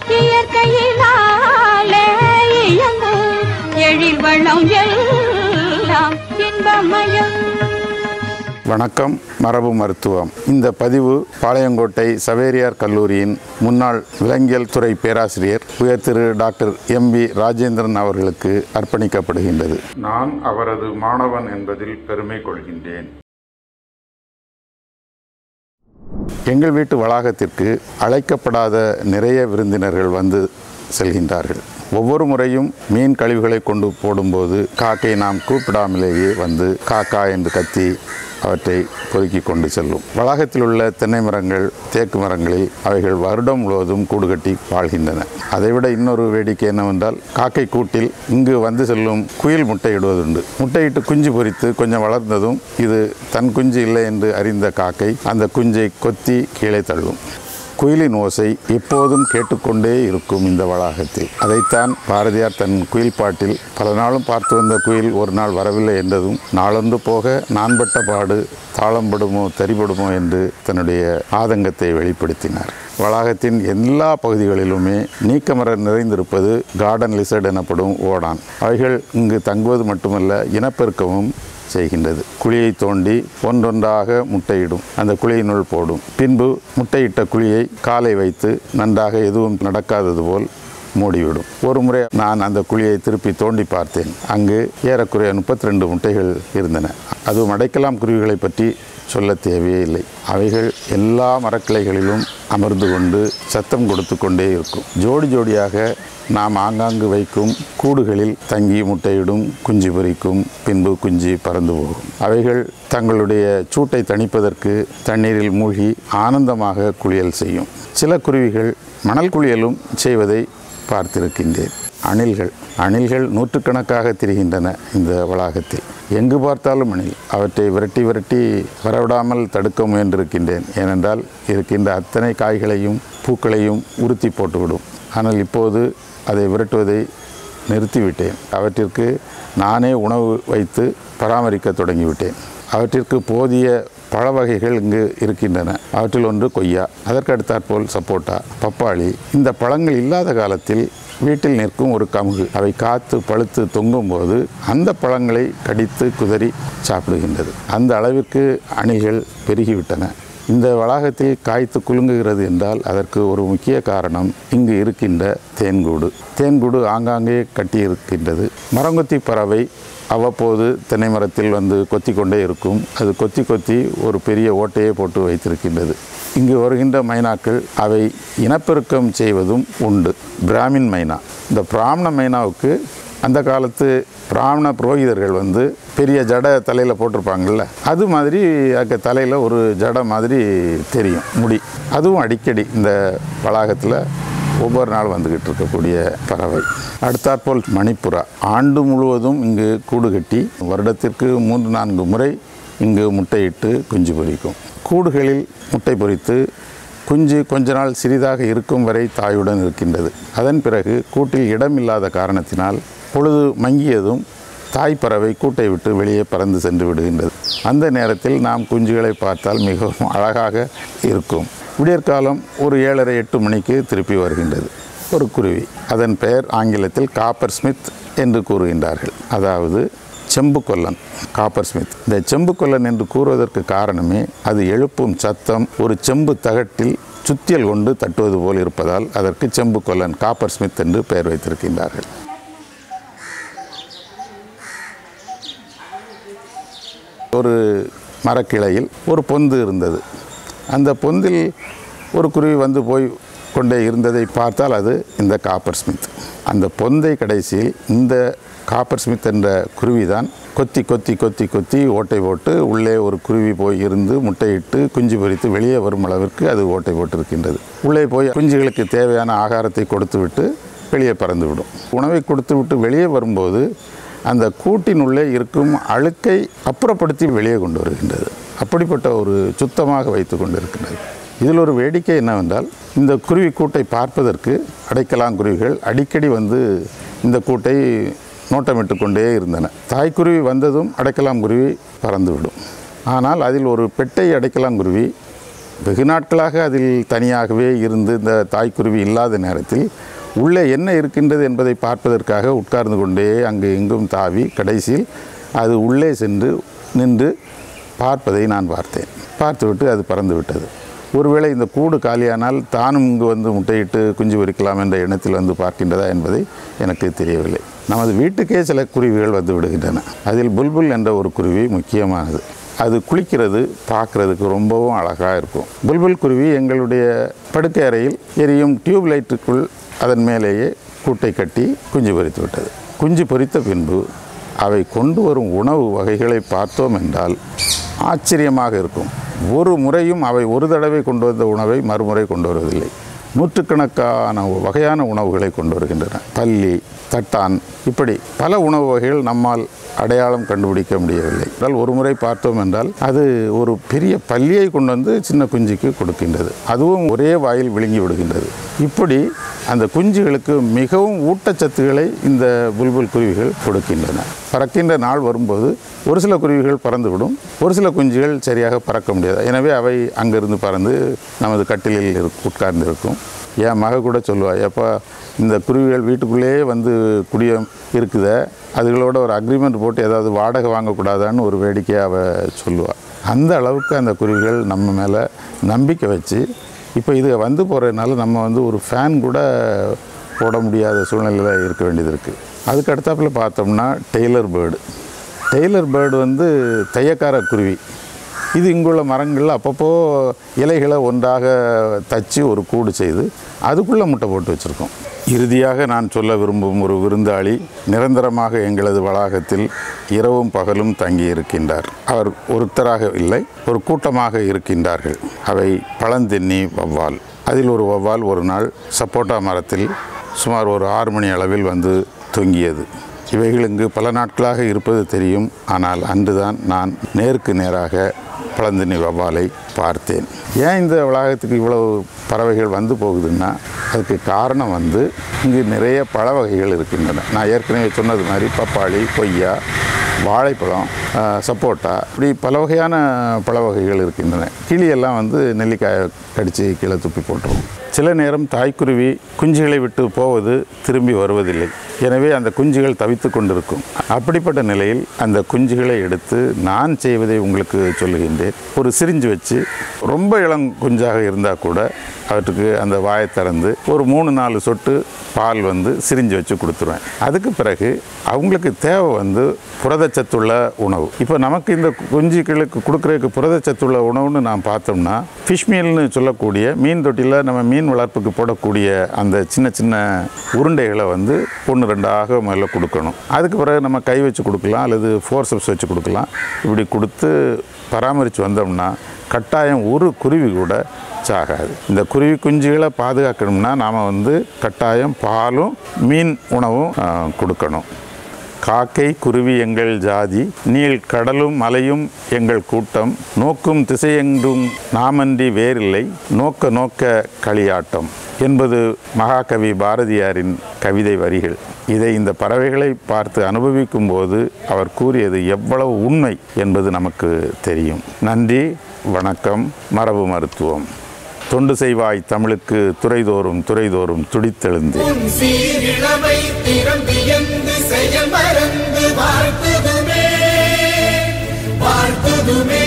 இயற்கையினாலே இயங்கும் எழில் வளம் எல்லாம் இன்பமயம் வணக்கம் மரபு மருத்துவம் இந்த பதிவு பாளையங்கோட்டை சவேரியார் கல்லூரியின் முன்னாள் விலங்கியல் துறை பேராசிரியர் உயர் திரு டாக்டர் எம் வி ராஜேந்திரன் அவர்களுக்கு அர்ப்பணிக்கப்படுகின்றது நான் அவரது மாணவன் என்பதில் பெருமை கொள்கின்றேன் எங்கள் வீட்டு வளாகத்திற்கு அழைக்கப்படாத நிறைய விருந்தினர்கள் வந்து செல்கின்றார்கள் ஒவ்வொரு முறையும் மீன் கழிவுகளை கொண்டு போடும்போது காக்கை நாம் கூப்பிடாமலேயே வந்து காக்கா என்று கத்தி அவற்றை பொறுக்கி கொண்டு செல்லும் வளாகத்தில் உள்ள தென்னை மரங்கள் தேக்கு மரங்களில் அவைகள் வருடம் முழுவதும் கூடு கட்டி வாழ்கின்றன அதைவிட இன்னொரு வேடிக்கை என்னவென்றால் காக்கை கூட்டில் இங்கு வந்து செல்லும் குயில் முட்டையிடுவதுண்டு முட்டையிட்டு குஞ்சு பொரித்து கொஞ்சம் வளர்ந்ததும் இது தன் குஞ்சு இல்லை என்று அறிந்த காக்கை அந்த குஞ்சை கொத்தி கீழே தள்ளும் குயிலின் ஓசை எப்போதும் கேட்டுக்கொண்டே இருக்கும் இந்த வளாகத்தில் அதைத்தான் பாரதியார் தன் குயில் பாட்டில் பல நாளும் பார்த்து வந்த குயில் ஒரு நாள் வரவில்லை என்றதும் நாளொன்று போக நான்பட்ட பாடு தாளம்படுமோ தரிபடுமோ என்று தன்னுடைய ஆதங்கத்தை வெளிப்படுத்தினார் வளாகத்தின் எல்லா பகுதிகளிலுமே நீக்கமரம் நிறைந்திருப்பது கார்டன் லிசர்ட் எனப்படும் ஓடான் அவைகள் இங்கு தங்குவது மட்டுமல்ல இனப்பெருக்கமும் செய்கின்றது குழியை தோண்டி ஒன்றொன்றாக முட்டையிடும் அந்த குழியினுள் போடும் பின்பு முட்டையிட்ட குழியை காலை வைத்து நன்றாக எதுவும் நடக்காதது போல் மூடிவிடும் ஒரு முறை நான் அந்த குழியை திருப்பி தோண்டி பார்த்தேன் அங்கு ஏறக்குறைய முப்பத்தி ரெண்டு முட்டைகள் இருந்தன அதுவும் அடைக்கலாம் குருவிகளை பற்றி சொல்ல தேவையே இல்லை அவைகள் எல்லா மரக்கிளைகளிலும் அமர்ந்து கொண்டு சத்தம் கொடுத்து கொண்டே இருக்கும் ஜோடி ஜோடியாக நாம் ஆங்காங்கு வைக்கும் கூடுகளில் தங்கி முட்டையிடும் குஞ்சு பொரிக்கும் பின்பு குஞ்சு பறந்து போகும் அவைகள் தங்களுடைய சூட்டை தணிப்பதற்கு தண்ணீரில் மூழ்கி ஆனந்தமாக குளியல் செய்யும் சில குருவிகள் மணல் குளியலும் செய்வதை பார்த்திருக்கின்றேன் அணில்கள் அணில்கள் நூற்றுக்கணக்காக திரிகின்றன இந்த வளாகத்தில் எங்கு பார்த்தாலும் அணில் அவற்றை விரட்டி விரட்டி வரவிடாமல் தடுக்க முயன்றிருக்கின்றேன் ஏனென்றால் இருக்கின்ற அத்தனை காய்களையும் பூக்களையும் உறுத்தி போட்டுவிடும் ஆனால் இப்போது அதை விரட்டுவதை நிறுத்திவிட்டேன் அவற்றிற்கு நானே உணவு வைத்து பராமரிக்க தொடங்கிவிட்டேன் அவற்றிற்கு போதிய பழ வகைகள் இங்கு இருக்கின்றன அவற்றில் ஒன்று கொய்யா அதற்கு அடுத்தாற்போல் சப்போட்டா பப்பாளி இந்த பழங்கள் இல்லாத காலத்தில் வீட்டில் நிற்கும் ஒரு கமுகு அவை காத்து பழுத்து தொங்கும் போது அந்த பழங்களை கடித்து குதறி சாப்பிடுகின்றது அந்த அளவிற்கு அணிகள் பெருகிவிட்டன இந்த வளாகத்தில் காய்த்து குலுங்குகிறது என்றால் அதற்கு ஒரு முக்கிய காரணம் இங்கு இருக்கின்ற தேன்கூடு தேன்கூடு ஆங்காங்கே கட்டியிருக்கின்றது மரங்கொத்தி பறவை அவ்வப்போது தென்னை மரத்தில் வந்து கொத்தி கொண்டே இருக்கும் அது கொத்தி கொத்தி ஒரு பெரிய ஓட்டையை போட்டு வைத்திருக்கின்றது இங்கு வருகின்ற மைனாக்கள் அவை இனப்பெருக்கம் செய்வதும் உண்டு பிராமின் மைனா இந்த பிராமண மைனாவுக்கு அந்த காலத்து பிராமண புரோகிதர்கள் வந்து பெரிய ஜடை தலையில் போட்டிருப்பாங்கள்ல அது மாதிரி அக்க தலையில் ஒரு ஜடை மாதிரி தெரியும் முடி அதுவும் அடிக்கடி இந்த வளாகத்தில் ஒவ்வொரு நாள் வந்துக்கிட்டு இருக்கக்கூடிய பறவை அடுத்தாற்போல் மணிப்புறா ஆண்டு முழுவதும் இங்கு கூடு கட்டி வருடத்திற்கு மூன்று நான்கு முறை இங்கு முட்டையிட்டு குஞ்சு பொரிக்கும் கூடுகளில் முட்டை பொரித்து குஞ்சு கொஞ்ச நாள் சிறிதாக இருக்கும் வரை தாயுடன் இருக்கின்றது அதன் பிறகு கூட்டில் இடம் இல்லாத காரணத்தினால் பொழுது மங்கியதும் தாய் பறவை கூட்டை விட்டு வெளியே பறந்து சென்று விடுகின்றது அந்த நேரத்தில் நாம் குஞ்சுகளை பார்த்தால் மிகவும் அழகாக இருக்கும் விடியற்காலம் ஒரு ஏழரை எட்டு மணிக்கு திருப்பி வருகின்றது ஒரு குருவி அதன் பெயர் ஆங்கிலத்தில் காப்பர் ஸ்மித் என்று கூறுகின்றார்கள் அதாவது செம்பு கொல்லன் காப்பர் ஸ்மித் இந்த செம்பு கொல்லன் என்று கூறுவதற்கு காரணமே அது எழுப்பும் சத்தம் ஒரு செம்பு தகட்டில் சுத்தியல் கொண்டு தட்டுவது போல் இருப்பதால் அதற்கு செம்பு கொல்லன் காப்பர் ஸ்மித் என்று பெயர் வைத்திருக்கின்றார்கள் ஒரு மரக்கிளையில் ஒரு பொந்து இருந்தது அந்த பொந்தில் ஒரு குருவி வந்து போய் கொண்டே இருந்ததை பார்த்தால் அது இந்த காப்பர் ஸ்மித் அந்த பொந்தை கடைசியில் இந்த காப்பர் ஸ்மித் என்ற குருவி தான் கொத்தி கொத்தி கொத்தி கொத்தி ஓட்டை போட்டு உள்ளே ஒரு குருவி போய் இருந்து முட்டையிட்டு குஞ்சு பொரித்து வெளியே வரும் அளவிற்கு அது ஓட்டை போட்டிருக்கின்றது உள்ளே போய் குஞ்சுகளுக்கு தேவையான ஆகாரத்தை கொடுத்துவிட்டு வெளியே பறந்துவிடும் உணவை கொடுத்துவிட்டு வெளியே வரும்போது அந்த கூட்டின் உள்ளே இருக்கும் அழுக்கை அப்புறப்படுத்தி வெளியே கொண்டு வருகின்றது அப்படிப்பட்ட ஒரு சுத்தமாக வைத்து கொண்டிருக்கின்றது இதில் ஒரு வேடிக்கை என்னவென்றால் இந்த குருவி கூட்டை பார்ப்பதற்கு அடைக்கலாங்குருவிகள் அடிக்கடி வந்து இந்த கூட்டை நோட்டமிட்டு கொண்டே இருந்தன தாய்க்குருவி வந்ததும் அடைக்கலாங்குருவி பறந்துவிடும் ஆனால் அதில் ஒரு பெட்டை அடைக்கலாங்குருவி வெகு நாட்களாக அதில் தனியாகவே இருந்து இந்த தாய்க்குருவி இல்லாத நேரத்தில் உள்ளே என்ன இருக்கின்றது என்பதை பார்ப்பதற்காக உட்கார்ந்து கொண்டே அங்கு எங்கும் தாவி கடைசியில் அது உள்ளே சென்று நின்று பார்ப்பதை நான் பார்த்தேன் பார்த்துவிட்டு அது பறந்து விட்டது ஒருவேளை இந்த கூடு காலியானால் தானும் இங்கு வந்து முட்டையிட்டு குஞ்சு பொரிக்கலாம் என்ற எண்ணத்தில் வந்து பார்க்கின்றதா என்பதை எனக்கு தெரியவில்லை நமது வீட்டுக்கே சில குருவிகள் வந்து விடுகின்றன அதில் புல்புல் என்ற ஒரு குருவி முக்கியமானது அது குளிக்கிறது பார்க்குறதுக்கு ரொம்பவும் அழகாக இருக்கும் புல்புல் குருவி எங்களுடைய படுக்கை அறையில் எரியும் டியூப் லைட்டுக்குள் அதன் மேலேயே கூட்டை கட்டி குஞ்சு பொரித்து விட்டது குஞ்சு பொரித்த பின்பு அவை கொண்டு வரும் உணவு வகைகளை பார்த்தோம் என்றால் ஆச்சரியமாக இருக்கும் ஒரு முறையும் அவை ஒரு தடவை கொண்டு வந்த உணவை மறுமுறை கொண்டு வருவதில்லை நூற்றுக்கணக்கான வகையான உணவுகளை கொண்டு வருகின்றன பல்லி தட்டான் இப்படி பல உணவு வகைகள் நம்மால் அடையாளம் கண்டுபிடிக்க முடியவில்லை என்றால் ஒரு முறை பார்த்தோம் என்றால் அது ஒரு பெரிய பல்லியை கொண்டு வந்து சின்ன குஞ்சுக்கு கொடுக்கின்றது அதுவும் ஒரே வாயில் விழுங்கி விடுகின்றது இப்படி அந்த குஞ்சுகளுக்கு மிகவும் ஊட்டச்சத்துக்களை இந்த புல்புல் குருவிகள் கொடுக்கின்றன பறக்கின்ற நாள் வரும்போது ஒரு சில குருவிகள் பறந்துவிடும் ஒரு சில குஞ்சுகள் சரியாக பறக்க முடியாது எனவே அவை அங்கிருந்து பறந்து நமது கட்டிலில் இரு- உட்கார்ந்து இருக்கும் என் மக கூட சொல்லுவா எப்போ இந்த குருவிகள் வீட்டுக்குள்ளேயே வந்து குடிய இருக்குத அதுகளோட ஒரு அக்ரிமெண்ட் போட்டு ஏதாவது வாடகை வாங்கக்கூடாதான்னு ஒரு வேடிக்கையாக அவள் சொல்லுவாள் அந்த அளவுக்கு அந்த குருவிகள் நம்ம மேலே நம்பிக்கை வச்சு இப்போ இது வந்து போகிறதுனால நம்ம வந்து ஒரு ஃபேன் கூட போட முடியாத சூழ்நிலையில் இருக்க வேண்டியது இருக்குது அதுக்கு அடுத்தாப்புல பார்த்தோம்னா டெய்லர் பேர்டு டெய்லர் பேர்டு வந்து தையக்கார குருவி இது இங்குள்ள மரங்களில் அப்பப்போ இலைகளை ஒன்றாக தச்சு ஒரு கூடு செய்து அதுக்குள்ளே முட்டை போட்டு வச்சுருக்கோம் இறுதியாக நான் சொல்ல விரும்பும் ஒரு விருந்தாளி நிரந்தரமாக எங்களது வளாகத்தில் இரவும் பகலும் தங்கி இருக்கின்றார் அவர் ஒருத்தராக இல்லை ஒரு கூட்டமாக இருக்கின்றார்கள் அவை பழந்தென்னி வவ்வால் அதில் ஒரு வவ்வால் ஒரு நாள் சப்போட்டா மரத்தில் சுமார் ஒரு ஆறு மணி அளவில் வந்து தொங்கியது இவைகள் இங்கு பல நாட்களாக இருப்பது தெரியும் ஆனால் அன்றுதான் நான் நேருக்கு நேராக பழந்தினி வவ்வாலை பார்த்தேன் ஏன் இந்த வளாகத்துக்கு இவ்வளவு பறவைகள் வந்து போகுதுன்னா அதுக்கு காரணம் வந்து இங்கு நிறைய பழ வகைகள் இருக்கின்றன நான் ஏற்கனவே சொன்னது மாதிரி பப்பாளி கொய்யா வாழைப்பழம் ஆஹ், சப்போட்டா இப்படி பல வகையான பழ வகைகள் இருக்கின்றன கிளியெல்லாம் வந்து நெல்லிக்காயை கடித்து கீழே துப்பி போட்டுரும் சில நேரம் தாய்க்குருவி குஞ்சுகளை விட்டு போவது திரும்பி வருவதில்லை எனவே அந்த குஞ்சுகள் தவித்து கொண்டிருக்கும் அப்படிப்பட்ட நிலையில் அந்த குஞ்சுகளை எடுத்து நான் செய்வதை உங்களுக்கு சொல்லுகின்றேன் ஒரு சிரிஞ்சு வச்சு ரொம்ப இளம் குஞ்சாக இருந்தால் கூட அவற்றுக்கு அந்த வாயை திறந்து ஒரு மூணு நாலு சொட்டு பால் வந்து சிரிஞ்சு வச்சு கொடுத்துருவேன் அதுக்கு பிறகு அவங்களுக்கு தேவை வந்து புரதச்சத்துள்ள உணவு இப்போ நமக்கு இந்த குஞ்சுகளுக்கு கொடுக்குறதுக்கு புரதச்சத்துள்ள உணவுன்னு நான் பார்த்தோம்னா ஃபிஷ் மீல்னு சொல்லக்கூடிய மீன் தொட்டியில் நம்ம மீன் வளர்ப்புக்கு போடக்கூடிய அந்த சின்ன சின்ன உருண்டைகளை வந்து ஒன்று ரெண்டாக முதல்ல கொடுக்கணும் அதுக்கு பிறகு நம்ம கை வச்சு கொடுக்கலாம் அல்லது ஃபோர்சப்ஸ் வச்சு கொடுக்கலாம் இப்படி கொடுத்து பராமரித்து வந்தோம்னா கட்டாயம் ஒரு குருவி கூட சாகாது இந்த குருவி குஞ்சுகளை பாதுகாக்கணும்னா நாம் வந்து கட்டாயம் பாலும் மீன் உணவும் ஆ, கொடுக்கணும் காக்கை குருவி எங்கள் ஜாதி நீள் கடலும் மலையும் எங்கள் கூட்டம் நோக்கும் திசையெங்கும் நாமன்றி வேறில்லை நோக்க நோக்க களியாட்டம் என்பது மகாகவி பாரதியாரின் கவிதை வரிகள் இதை இந்த பறவைகளை பார்த்து அனுபவிக்கும் போது அவர் கூறியது எவ்வளவு உண்மை என்பது நமக்கு தெரியும் நன்றி வணக்கம் மரபு மருத்துவம் தொண்டு செய்வாய் தமிழுக்கு துறைதோறும் துறைதோறும் துடித்தெழுந்தேன் உன் சீரிழமை திறம் வியந்து செயல் மறந்து வாழ்த்துதுமே வாழ்த்துதுமே